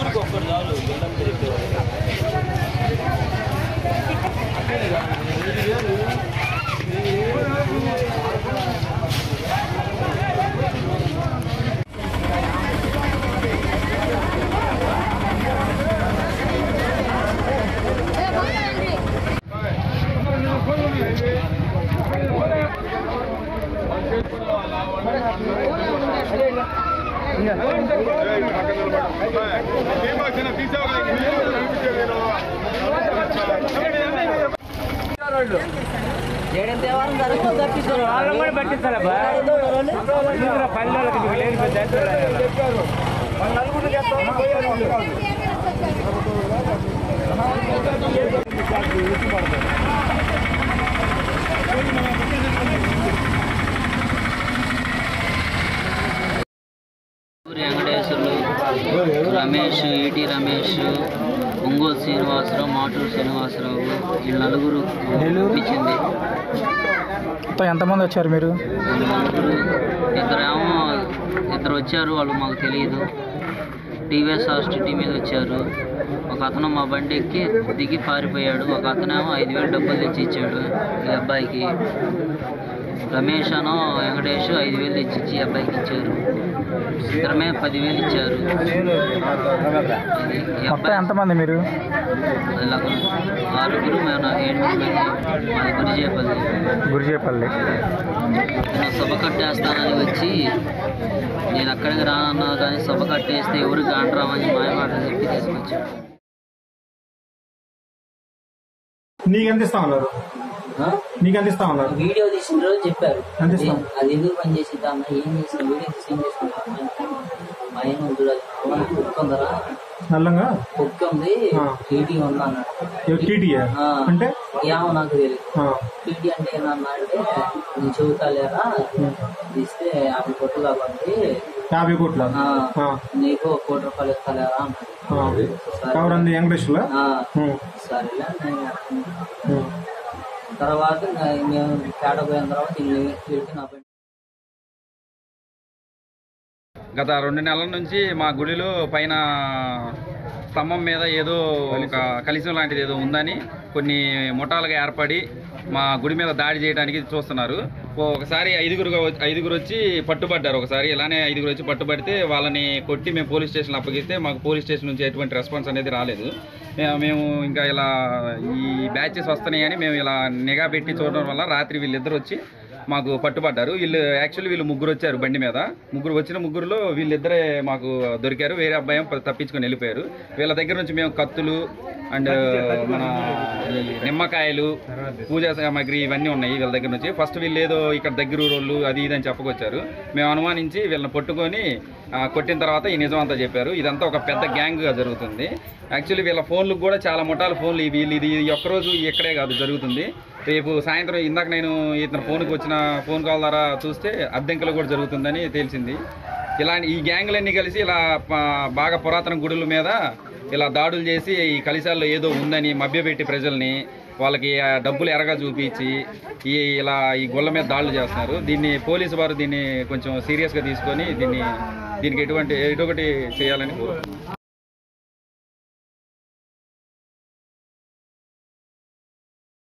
ఊరి వెంకటేశ్వర్లు రమేష్ ఈటి రమేష్ ఒంగోలు శ్రీనివాసరావు మాటూరు శ్రీనివాసరావు వీళ్ళు నలుగురు ఇచ్చింది మొత్తం ఎంతమంది వచ్చారు మీరు వీళ్ళు నలుగురు ఇద్దరేమో ఇద్దరు వచ్చారు వాళ్ళు మాకు తెలియదు టీవీఎస్ హాస్టిటీ మీద వచ్చారు ఒక అతను మా బండి ఎక్కి దిగి పారిపోయాడు ఒక అతనేమో ఐదు వేలు డబ్బులు తెచ్చి ఇచ్చాడు ఈ అబ్బాయికి రమేష్ అనో వెంకటేష్ ఐదు వేలు తెచ్చి ఇచ్చి ఈ అబ్బాయికి ఇచ్చారు ఇద్దరమే పదివేలు ఇచ్చారు ఇది ఈ మొత్తం అబ్బాయి ఎంతమంది మీరు ఇలాగ ఆరుగురు మేము నా ఏడు మంది మాది గురిజేపల్లి గురిజేపల్లి నేను సభ కట్టేస్తానని వచ్చి నేను అక్కడికి రానన్నా కానీ సభ కట్టేస్తే ఎవరు కాండ్రామని మాయమాటలు చెప్పి తీసుకొచ్చాను నీకెంత ఇస్తా ఉన్నారు నీకెంత ఇస్తా ఉన్నారు వీడియో తీసిన రోజు చెప్పారు ఎంత ఇస్తాం? అది ఎందుకు పని చేసింది అన్న ఏం చేసిన వీడియో తీసి ఏం చేసుకుంటా మా ఆయన చూడాలి కుక్క ఉందరా నల్లంగా కుక్క ఉంది ఆ. టీటీ ఉందా అన్నాడు టీటీఏ ఆ. అంటే ఏమో నాకు తెలియదు ఆ, టీటీ అంటే ఏంటన్నా అంటే నేను చెబుతా లేరా తీస్తే యాభై కొట్టు కాబట్టి యాభై కోట్ల ఆ, ఆ, నీకు ఒక కోటి రూపాయలు ఇస్తలేరా అన్నాడు ఆ. ఎవరండి వెంకటేశ్వర్లా ఆ, ఉం, సరేలే నేను అనుకున్నా. ఉం. తర్వాత ఇంకా మేము తేడ పోయిన తర్వాత ఇల్లు వెళ్తే నా బండి గత రెండు నెలల నుంచి మా గుడిలో పైన స్తంభం మీద ఏదో ఒక కలిసం లాంటిది ఏదో ఉందని కొన్ని ముఠాలుగా ఏర్పడి మా గుడి మీద దాడి చేయడానికి చూస్తున్నారు ఓ- ఒకసారి ఐదుగురు ఐదుగురు వచ్చి పట్టుబడ్డారు ఒకసారి ఇలానే ఐదుగురు వచ్చి పట్టుబడితే వాళ్ళని కొట్టి మేము పోలీస్ స్టేషన్ అప్పగిస్తే మాకు పోలీస్ స్టేషన్ నుంచి ఎటువంటి రెస్పాన్స్ అనేది రాలేదు మే- మేము ఇంకా ఇలా ఈ బ్యాచెస్ వస్తున్నాయని మేము ఇలా నిఘా పెట్టి చూడడం వల్ల రాత్రి వీళ్ళిద్దరు వచ్చి మాకు పట్టుబడ్డారు వీళ్ళు యాక్చువల్లీ వీళ్ళు ముగ్గురు వచ్చారు బండి మీద ముగ్గురు వచ్చిన ముగ్గురులో వీళ్ళిద్దరే మాకు దొరికారు వేరే అబ్బాయి ఏమో తప్పించుకొని వెళ్ళిపోయారు వీళ్ళ దగ్గర నుంచి మేము కత్తులు అండ్ మన ఈ నిమ్మకాయలు పూజా సామాగ్రి ఇవన్నీ ఉన్నాయి వీళ్ళ దగ్గర నుంచి ఫస్ట్ వీళ్ళు ఏదో ఇక్కడ దగ్గర ఊరోళ్ళు అది ఇది అని చెప్పుకొచ్చారు మేము అనుమానించి వీళ్ళని పట్టుకొని ఆ, కొట్టిన తర్వాత ఈ నిజం అంతా చెప్పారు ఇదంతా ఒక పెద్ద గ్యాంగ్గా జరుగుతుంది యాక్చువల్లీ వీళ్ళ ఫోన్లకు కూడా చాలా ముఠాల ఫోన్లు ఇవి వీళ్ళు ఇది ఈ ఒక్కరోజు ఇక్కడే కాదు జరుగుతుంది రేపు సాయంత్రం ఇందాక నేను ఇతను ఫోన్కి వచ్చిన ఫోన్ కాల్ ద్వారా చూస్తే అద్దెంకలు కూడా జరుగుతుందని తెలిసింది ఇలాంటి ఈ గ్యాంగ్లన్నీ కలిసి ఇలా ప- బాగా పురాతన గుడుల మీద ఇలా దాడులు చేసి ఈ కలిశాల్లో ఏదో ఉందని మభ్యపెట్టి ప్రజల్ని వాళ్ళకి ఆ డబ్బులు ఎరగా చూపించి ఈ ఇలా ఈ గుళ్ళ మీద దాడులు చేస్తున్నారు దీన్ని పోలీసు వారు దీన్ని కొంచెం సీరియస్గా తీసుకొని దీన్ని దీనికి ఎటువంటి ఎటువంటి చేయాలని కోరుకుంటున్నాను